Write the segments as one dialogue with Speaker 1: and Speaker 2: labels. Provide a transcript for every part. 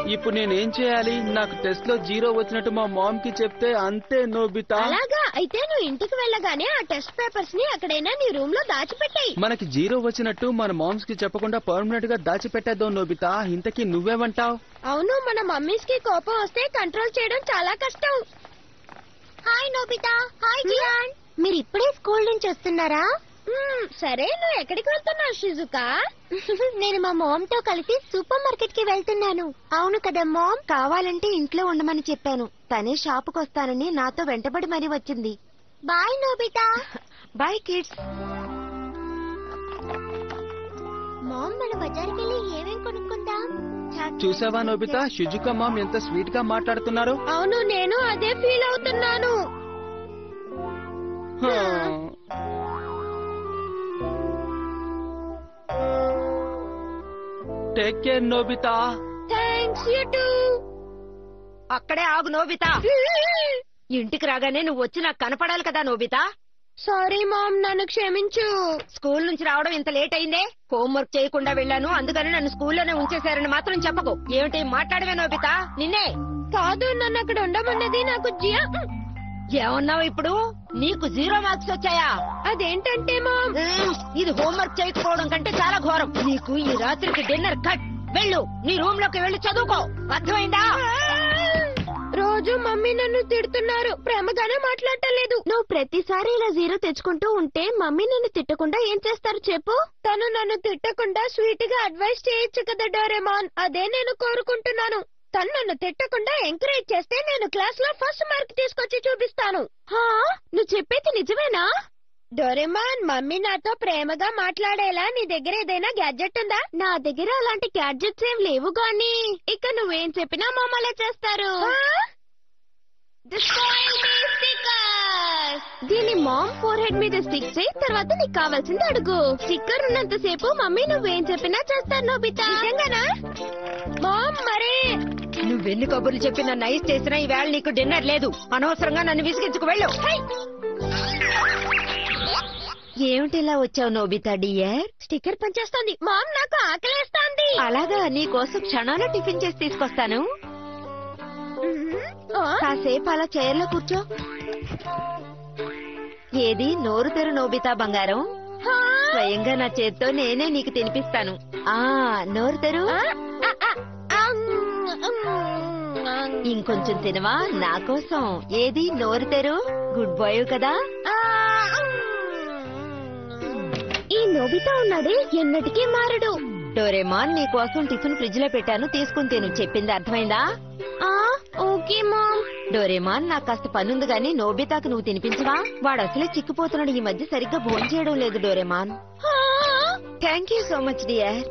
Speaker 1: ఇప్పుడు నేనేం చేయాలి నాకు టెస్ట్ లో జీరో వచ్చినట్టు మా మామ్ కి చెప్తే అంతే నోబితా
Speaker 2: అలాగా అయితే నువ్వు ఇంటికి వెళ్ళగానే ఆ టెస్ట్ పేపర్స్ ని ఎక్కడైనా నీ రూమ్ లో దాచిపెట్టాయి
Speaker 1: మనకి జీరో వచ్చినట్టు మన మామ్స్ కి చెప్పకుండా పర్మనెంట్ గా దాచిపెట్టేద్దాం నోబితా ఇంతకీ నువ్వేమంటావ్
Speaker 2: అవును మన మమ్మీస్ కి కోపం వస్తే కంట్రోల్ చేయడం చాలా కష్టం హాయ్ నోబితా హాయ్ జియాన్ మీరు ఇప్పుడే స్కూల్ నుంచి వస్తున్నారా సరే నువ్వు ఎక్కడికి వెళ్తున్నావు షిజుకా నేను మా మామ్ తో కలిసి సూపర్ మార్కెట్ కి వెళ్తున్నాను అవును కదా మామ్ కావాలంటే ఇంట్లో ఉండమని చెప్పాను తనే షాపుకి వస్తానని నాతో వెంటబడి మరీ వచ్చింది bye Nobita bye kids mom మన బజార్కి వెళ్ళి ఏమేం కొనుక్కుందాం
Speaker 1: చూసావా నోబితా షుజుక మామ్ ఎంత స్వీట్ గా మాట్లాడుతున్నారు
Speaker 2: అవును నేను అదే ఫీల్ అవుతున్నాను
Speaker 1: హా. Take care Nobita
Speaker 2: thanks you too
Speaker 3: అక్కడే ఆగు నోబితా ఇంటికి రాగానే నువ్వు వచ్చి నాకు కనపడాలి కదా నోబితా
Speaker 2: సారీ మామ్ నన్ను క్షమించు
Speaker 3: స్కూల్ నుంచి రావడం ఇంత లేట్ అయిందే హోంవర్క్ చేయకుండా వెళ్ళాను అందుకని నన్ను స్కూల్లోనే ఉంచేశారని మాత్రం చెప్పకు ఏమిటి మాట్లాడవే నోబితా నిన్నే
Speaker 2: కాదు నన్ను అక్కడ ఉండమన్నది నాకు జియా
Speaker 3: ఏమన్నావు ఇప్పుడు నీకు జీరో మార్క్స్ వచ్చాయా
Speaker 2: అదేంటంటే మామ్
Speaker 3: ఉమ్, ఇది హోంవర్క్ చేయకపోవడం కంటే చాలా ఘోరం నీకు ఈ రాత్రికి డిన్నర్ కట్ వెళ్ళు నీ రూమ్ లోకి వెళ్ళి చదువుకో అర్థమైందా
Speaker 2: రోజు మమ్మీ నన్ను తిడుతున్నారు ప్రేమగానే మాట్లాడటలేదు నువ్వు ప్రతిసారి ఇలా జీరో తెచ్చుకుంటూ ఉంటే మమ్మీ నన్ను తిట్టకుండా ఏం చేస్తారు చెప్పు తను నన్ను తిట్టకుండా స్వీట్ గా అడ్వైస్ చేయొచ్చు కదా డోరేమాన్ అదే నేను కోరుకుంటున్నాను తను నన్ను తిట్టకుండా ఎంకరేజ్ చేస్తే నేను క్లాస్ లో ఫస్ట్ మార్క్ తీసుకొచ్చి చూపిస్తాను హా నువ్వు చెప్పేది నిజమేనా డోరేమాన్ మమ్మీ నాతో ప్రేమగా మాట్లాడేలా నీ దగ్గర ఏదైనా గ్యాడ్జెట్ ఉందా నా దగ్గర అలాంటి గ్యాడ్జెట్స్ ఏం లేవు గాని ఇక నువ్వేం చెప్పినా మమ్మల్ని చేస్తారు దీని మామ్ ఫోర్ హెడ్ మీద స్టిక్ చేయి తర్వాత నీకు కావాల్సింది అడుగు స్టిక్కర్ ఉన్నంత సేపు మమ్మీ నువ్వేం చెప్పినా చేస్తాను నోబితా నిజంగానా మామ్ మరే
Speaker 3: నువ్వెన్ని కబుర్లు చెప్పి నన్ను ఐస్ చేసినా ఈవేళ నీకు డిన్నర్ లేదు అనవసరంగా నన్ను విసిగించుకు వెళ్ళు ఏమిటి ఇలా వచ్చావు నోబితా డియర్
Speaker 2: స్టిక్కర్ పనిచేస్తోంది మామ్ నాకు ఆకలేస్తోంది
Speaker 3: అలాగా నీ కోసం క్షణాలు టిఫిన్ చేసి తీసుకొస్తాను
Speaker 2: ఆ?
Speaker 3: కాసేపు అలా చైర్లో కూర్చో ఏది నోరు తెరు నోబితా బంగారం
Speaker 2: ఆ?
Speaker 3: స్వయంగా నా చేత్తో నేనే నీకు తినిపిస్తాను ఆ నోరు తెరు
Speaker 2: ఆ? ఆ, ఆ, ఆ, ఉమ్, ఉమ్,
Speaker 3: ఇంకొంచెం తినవా నా కోసం ఏది నోరు తెరు గుడ్ బాయ్ కదా
Speaker 2: ఆ, ఉమ్. ఈ నోబితా ఉన్నాడే ఎన్నటికీ మారడు
Speaker 3: డోరేమాన్ నీ కోసం టిఫిన్ ఫ్రిడ్జ్ లో పెట్టాను తీసుకుని తిను చెప్పింది అర్థమైందా
Speaker 2: ఆ ఓకే మామ్
Speaker 3: డోరేమాన్ నాకు కాస్త పనుంది గాని నోబితాకు నువ్వు తినిపించవా వాడు అసలే చిక్కిపోతున్నాడు ఈ మధ్య సరిగ్గా భోజనం చేయడం లేదు డోరేమాన్
Speaker 2: ఆ?
Speaker 3: Thank you so much dear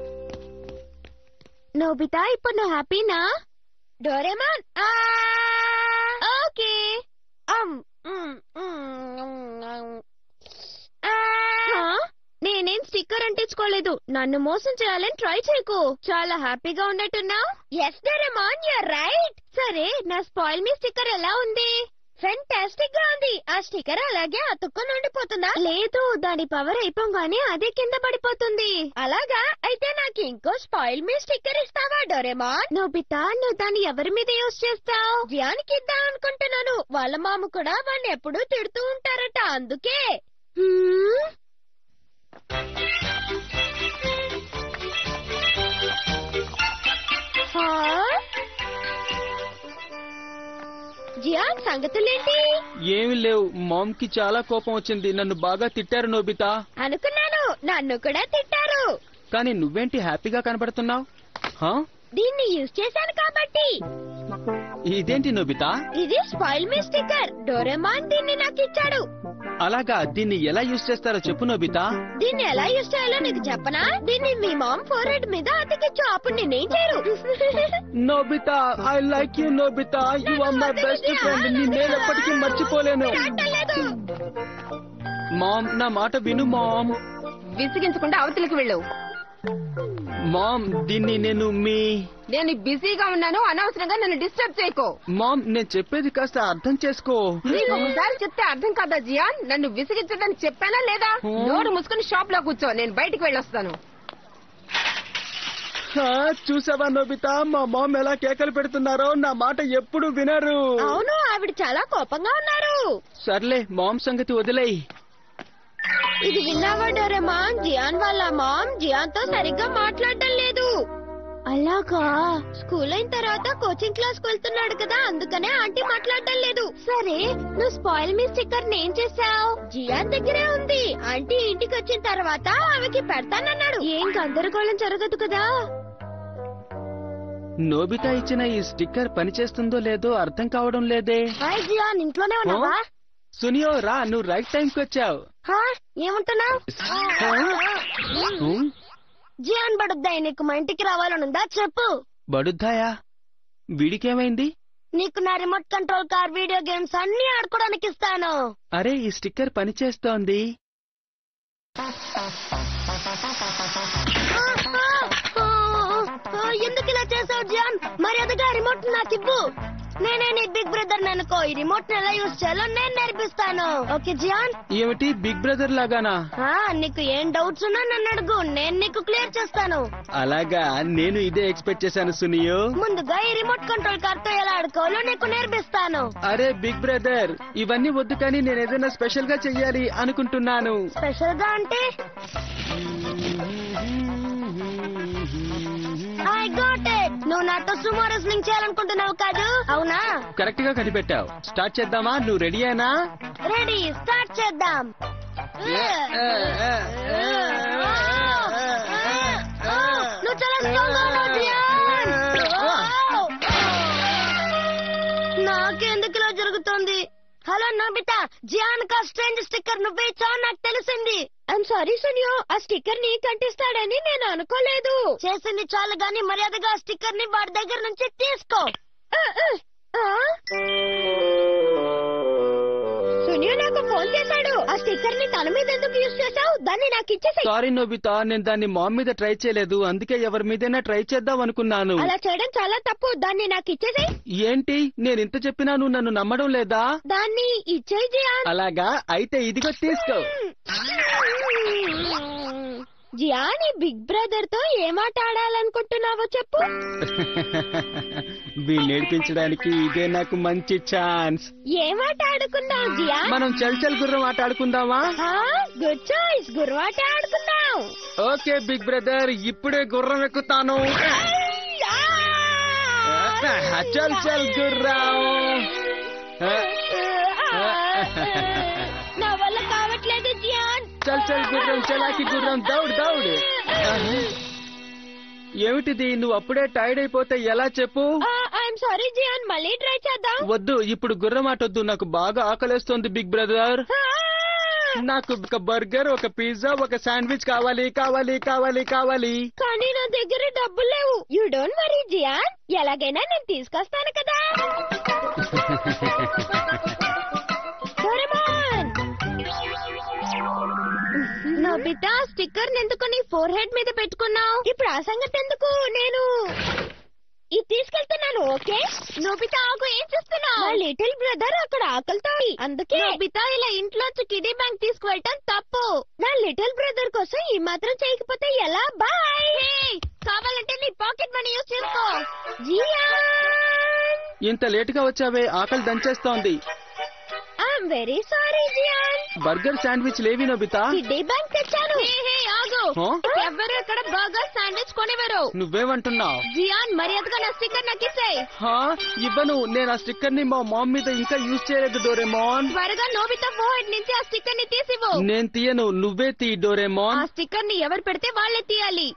Speaker 2: Nobita ఇప్పుడు నువ్వు హ్యాపీనా డోరేమాన్ ఆ ఓకే అమ్, ఉమ్, ఉమ్, ఉమ్, ఆ. నేనేం స్టిక్కర్ అంటించుకోలేదు నన్ను మోసం చేయాలని ట్రై చేయకు చాలా హ్యాపీగా ఉన్నట్టున్నావు ఎస్ డోరేమాన్ యూర్ రైట్ సరే నా స్పాయిల్ మీ స్టిక్కర్ ఎలా ఉంది ఫెంటాస్టిక్ గా ఉంది ఆ స్టిక్కర్ అలాగే అతుక్కొని ఉండిపోతుందా లేదు దాని పవర్ అయిపోగానే అదే కింద పడిపోతుంది అలాగా అయితే నాకు ఇంకో స్పాయిల్ మీ స్టిక్కర్ ఇస్తావా డోరేమాన్ నోబితా నువ్వు దాన్ని ఎవరి మీద యూజ్ చేస్తావు జియానికి ఇద్దాం అనుకుంటున్నాను వాళ్ళ మామ కూడా వాడిని ఎప్పుడూ తిడుతూ ఉంటారట అందుకే హ్మ్? హా? జియాన్ సంగతులేంటి
Speaker 1: ఏమీ లేవు మామ్ కి చాలా కోపం వచ్చింది నన్ను బాగా తిట్టారు నోబితా
Speaker 2: అనుకున్నాను నన్ను కూడా తిట్టారు
Speaker 1: కానీ నువ్వేంటి హ్యాపీగా కనబడుతున్నావు హా?
Speaker 2: దీన్ని యూజ్ చేశాను కాబట్టి
Speaker 1: ఇదేంటి నోబితా
Speaker 2: ఇది స్పాయిల్ మీ స్టిక్కర్ డోరేమాన్ దీన్ని నాకు ఇచ్చాడు
Speaker 1: అలాగా దీన్ని ఎలా యూజ్ చేస్తారో చెప్పు నోబితా
Speaker 2: దీన్ని ఎలా యూజ్ చేయాలో నీకు చెప్పనా దీన్ని మీ మామ్ ఫోర్ హెడ్ మీద అతికిచ్చు అప్పుడు నేనేం చేయరు
Speaker 1: Nobita I like you Nobita you are my best friend నీ నేను ఎప్పటికీ మర్చిపోలేను
Speaker 2: అంటలేదు
Speaker 1: మామ్ నా మాట విను మామ్
Speaker 3: విసిగించకుండా అవతలికి వెళ్ళు
Speaker 1: మామ్ దీన్ని నేను మీ
Speaker 3: నేను బిజీగా ఉన్నాను అనవసరంగా నన్ను డిస్టర్బ్ చేయకో
Speaker 1: మామ్ నేను చెప్పేది కాస్త అర్థం చేసుకో
Speaker 3: నీకు ఒకసారి చెప్తే అర్థం కాదా జియాన్ నన్ను విసిగించడానికి చెప్పానా లేదా
Speaker 1: హ్మ్.
Speaker 3: నోరు మూసుకుని షాప్ లో కూర్చో నేను బయటికి వెళ్ళొస్తాను
Speaker 1: ఆ, చూసావా నోబితా మా మామ్ ఎలా కేకలు పెడుతున్నారో నా మాట ఎప్పుడు వినరు
Speaker 2: అవును ఆవిడ చాలా కోపంగా ఉన్నారు
Speaker 1: సర్లే మామ్ సంగతి వదిలేయి
Speaker 2: ఇది విన్నావా డోరేమాన్ జియాన్ వాళ్ళ మామ్ జియాన్ తో సరిగ్గా మాట్లాడడం లేదు అలాగా స్కూల్ అయిన తర్వాత కోచింగ్ క్లాస్ వెళ్తున్నాడు కదా అందుకనే ఆంటీ మాట్లాడడం లేదు సరే నువ్వు స్పాయిల్ మీ స్టిక్కర్ ఏం చేసావు జియాన్ దగ్గరే ఉంది ఆంటీ ఇంటికి వచ్చిన తర్వాత ఆమెకి పెడతానన్నాడు ఏం గందరగోళం జరగదు కదా
Speaker 1: నోబితా ఇచ్చిన ఈ స్టిక్కర్ పనిచేస్తుందో లేదో అర్థం కావడం లేదే
Speaker 2: హాయ్ జియాన్ ఇంట్లోనే
Speaker 1: ఉన్నావా? సునియో రా నువ్వు రైట్ టైంకి వచ్చావు
Speaker 2: ఏమంటున్నావు
Speaker 1: ఉమ్,
Speaker 2: జియాన్ బడుద్దాయి నీకు మా ఇంటికి రావాలనుందా చెప్పు
Speaker 1: బడుద్దాయా వీడికేమైంది
Speaker 2: నీకు నా remote control car video games అన్ని ఆడుకోవడానికి ఇస్తాను
Speaker 1: అరే ఈ స్టిక్కర్ పనిచేస్తోంది
Speaker 2: ఆ, ఆ, ఆ, ఎందుకు ఇలా చేసావు జియాన్ మర్యాదగా రిమోట్ నాకు ఇవ్వు నేనే నీ బిగ్ బ్రదర్ అనుకో ఈ రిమోట్ ఎలా యూజ్ చేయాలో నేను నేర్పిస్తాను ఓకే జియాన్
Speaker 1: ఏమిటి బిగ్ బ్రదర్ లాగానా
Speaker 2: ఆ, నీకు ఏం డౌట్స్ ఉన్నా నన్ను అడుగు నేను నీకు క్లియర్ చేస్తాను
Speaker 1: అలాగా నేను ఇదే ఎక్స్పెక్ట్ చేశాను సునియో
Speaker 2: ముందుగా ఈ రిమోట్ కంట్రోల్ కార్ తో ఎలా ఆడుకోవాలో నీకు నేర్పిస్తాను
Speaker 1: అరే బిగ్ బ్రదర్ ఇవన్నీ వద్దు కానీ నేను ఏదైనా స్పెషల్ గా చెయ్యాలి అనుకుంటున్నాను
Speaker 2: స్పెషల్ గా అంటే ఐ గాట్ ఇట్ నువ్వు నాతో సుమో రెస్లింగ్ చేయాలనుకుంటున్నావు కాదు అవునా
Speaker 1: కరెక్ట్ గా కనిపెట్టావు స్టార్ట్ చేద్దామా నువ్వు రెడీ అయినా
Speaker 2: రెడీ స్టార్ట్ చేద్దాం నువ్వు చాలా స్ట్రాంగ్ గా ఉన్నావు జియాన్ నాకెందుకు ఇలా జరుగుతోంది హలో నోబితా జియాన్ కా స్ట్రేంజ్ స్టిక్కర్ నువ్వే ఇచ్చావు నాకు తెలిసింది ఐఎమ్ సారీ సునియో ఆ స్టిక్కర్ నీ కంటిస్తాడని నేను అనుకోలేదు చేసింది చాలు గాని మర్యాదగా ఆ స్టిక్కర్ ని వాడి దగ్గర నుంచి తీసుకో సునియో నాకు ఫోన్ చేశాడు ఆ స్టిక్కర్ ని తల మీద ఎందుకు యూజ్ చేశావు దాన్ని నాకు ఇచ్చేసాయి
Speaker 1: సారీ నోబితా నేను దాన్ని మామ్ మీద ట్రై చేయలేదు అందుకే ఎవరి మీదైనా ట్రై చేద్దాం అనుకున్నాను
Speaker 2: అలా చేయడం చాలా తప్పు దాన్ని నాకు ఇచ్చేసాయి
Speaker 1: ఏంటి నేను ఇంత చెప్పినా నువ్వు నన్ను నమ్మడం లేదా
Speaker 2: దాన్ని ఇచ్చేయి జియాన్
Speaker 1: అలాగా అయితే ఇదిగో తీసుకో
Speaker 2: జియాన్ ఈ బిగ్ బ్రదర్ తో ఏమాట ఆడాలనుకుంటున్నావో చెప్పు
Speaker 1: వీళ్ళు నేర్పించడానికి ఇదే నాకు మంచి ఛాన్స్
Speaker 2: ఏమాట ఆడుకుందాం జియాన్
Speaker 1: మనం చల్ చల్ గుర్రం ఆట ఆడుకుందామా
Speaker 2: గుడ్ చాయిస్ గురువాట ఆడుకుందాం
Speaker 1: ఓకే బిగ్ బ్రదర్ ఇప్పుడే గుర్రం ఎక్కుతాను చల్ చల్ గుర్రం
Speaker 2: నా వల్ల కావట్లేదు జియాన్
Speaker 1: చల్ చల్ గుర్రం చలాకి గుర్రం దౌడ్ దౌడ్ ఏమిటిది నువ్వు అప్పుడే టైర్డ్ అయిపోతే ఎలా చెప్పు
Speaker 2: ఐఎమ్ సారీ జియాన్ మళ్ళీ ట్రై చేద్దాం
Speaker 1: వద్దు ఇప్పుడు గుర్రం ఆటొద్దు నాకు బాగా ఆకలేస్తోంది బిగ్ బ్రదర్ నాకు ఒక బర్గర్ ఒక పిజ్జా ఒక శాండ్విచ్ కావాలి కావాలి కావాలి కావాలి
Speaker 2: కానీ నా దగ్గర డబ్బులు లేవు యూ డోంట్ వరీ జియాన్ ఎలాగైనా నేను తీసుకొస్తాను కదా డోరేమాన్ నోబితా స్టిక్కర్ ఎందుకు నీ ఫోర్ హెడ్ మీద పెట్టుకున్నావు ఇప్పుడు ఆ సంగతి ఎందుకు నేను ఇది తీసుకెళ్తున్నాను ఓకే నోబితా ఆకు ఏం చేస్తున్నావు నా లిటిల్ బ్రదర్ అక్కడ ఆకలితో ఉంది. అందుకే నోబితా ఇలా ఇంట్లోంచి కిడీ బ్యాంక్ తీసుకువెళ్ళటం తప్పు నా లిటిల్ బ్రదర్ కోసం ఈ మాత్రం చేయకపోతే ఎలా బాయ్ కావాలంటే నీ పాకెట్ మనీ యూస్ చేసుకో జియాన్
Speaker 1: ఇంత లేటుగా వచ్చావే ఆకలి దంచేస్తోంది
Speaker 2: I'm very sorry Gian
Speaker 1: burger sandwich లేవి నోబితా
Speaker 2: కిడ్నీ బ్యాంక్ తెచ్చాను ఆగు
Speaker 1: హా?
Speaker 2: ఎవరు ఇక్కడ బర్గర్ శాండ్విచ్ కొనివ్వరు
Speaker 1: నువ్వేమంటున్నావు
Speaker 2: జియాన్ మర్యాదగా నా స్టిక్కర్ నాకు ఇచ్చేయ్
Speaker 1: హా ఇవ్వను నేను ఆ స్టిక్కర్ ని మా మామ్ మీద ఇంకా యూజ్ చేయలేదు డోరేమోన్
Speaker 2: త్వరగా నోబితా ఫోహెడ్ నుంచి ఆ స్టిక్కర్ ని తీసివ్వు
Speaker 1: నేను తీయను నువ్వే తీ
Speaker 2: ఆ
Speaker 1: డోరేమోన్
Speaker 2: స్టిక్కర్ ని ఎవరు పెడితే వాళ్ళే తీయాలి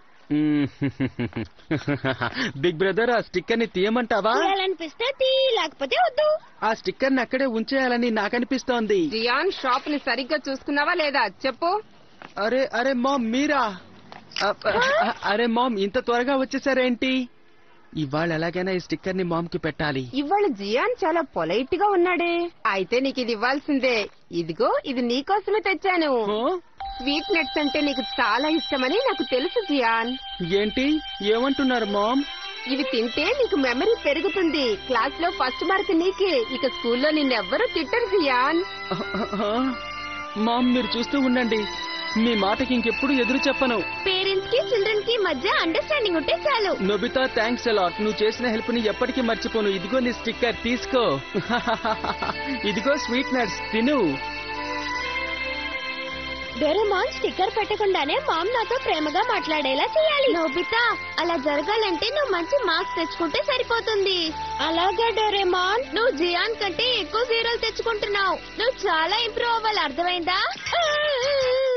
Speaker 1: బిగ్ బ్రదర్ ఆ స్టిక్కర్ ని తీయమంటావా
Speaker 2: తీయాలనిపిస్తే తీ లేకపోతే వద్దు
Speaker 1: ఆ స్టిక్కర్ ని అక్కడే ఉంచేయాలని నాకనిపిస్తోంది
Speaker 3: జియాన్ షాప్ ని సరిగ్గా చూసుకున్నావా లేదా చెప్పు
Speaker 1: అరే అరే మామ్ మీరా అ- అ- అరే మామ్ ఇంత త్వరగా వచ్చేసారేంటి ఇవాళ ఎలాగైనా ఈ స్టిక్కర్ ని మామ్ కి పెట్టాలి
Speaker 3: ఇవాళ జియాన్ చాలా పొలైట్ గా ఉన్నాడే అయితే నీకు ఇది ఇవ్వాల్సిందే ఇదిగో ఇది నీకోసమే తెచ్చాను
Speaker 1: హో?
Speaker 3: స్వీట్ నట్స్ అంటే నీకు చాలా ఇష్టమని నాకు తెలుసు జియాన్
Speaker 1: ఏంటి ఏమంటున్నారు మామ్
Speaker 3: ఇవి తింటే నీకు మెమరీ పెరుగుతుంది క్లాస్ లో ఫస్ట్ మార్క్ నీకే ఇక స్కూల్లో నిన్నెవ్వరూ తిట్టరు జియాన్
Speaker 1: మామ్ మీరు చూస్తూ ఉండండి మీ మాటకి ఇంకెప్పుడు ఎదురు చెప్పను
Speaker 2: పేరెంట్స్ కి చిల్డ్రన్ కి మధ్య అండర్స్టాండింగ్ ఉంటే చాలు
Speaker 1: నొబితా థ్యాంక్స్ అలాట్ నువ్వు చేసిన హెల్ప్ ని ఎప్పటికీ మర్చిపోను ఇదిగో నీ స్టిక్కర్ తీసుకో ఇదిగో స్వీట్ నట్స్ తిను
Speaker 2: డోరేమాన్ స్టిక్కర్ పెట్టకుండానే మామ్ నాతో ప్రేమగా మాట్లాడేలా చేయాలి నోబితా అలా జరగాలంటే నువ్వు మంచి మార్క్స్ తెచ్చుకుంటే సరిపోతుంది అలాగే డోరేమాన్ నువ్వు జియాన్ కంటే ఎక్కువ జీరోలు తెచ్చుకుంటున్నావు నువ్వు చాలా ఇంప్రూవ్ అవ్వాలి అర్థమైందా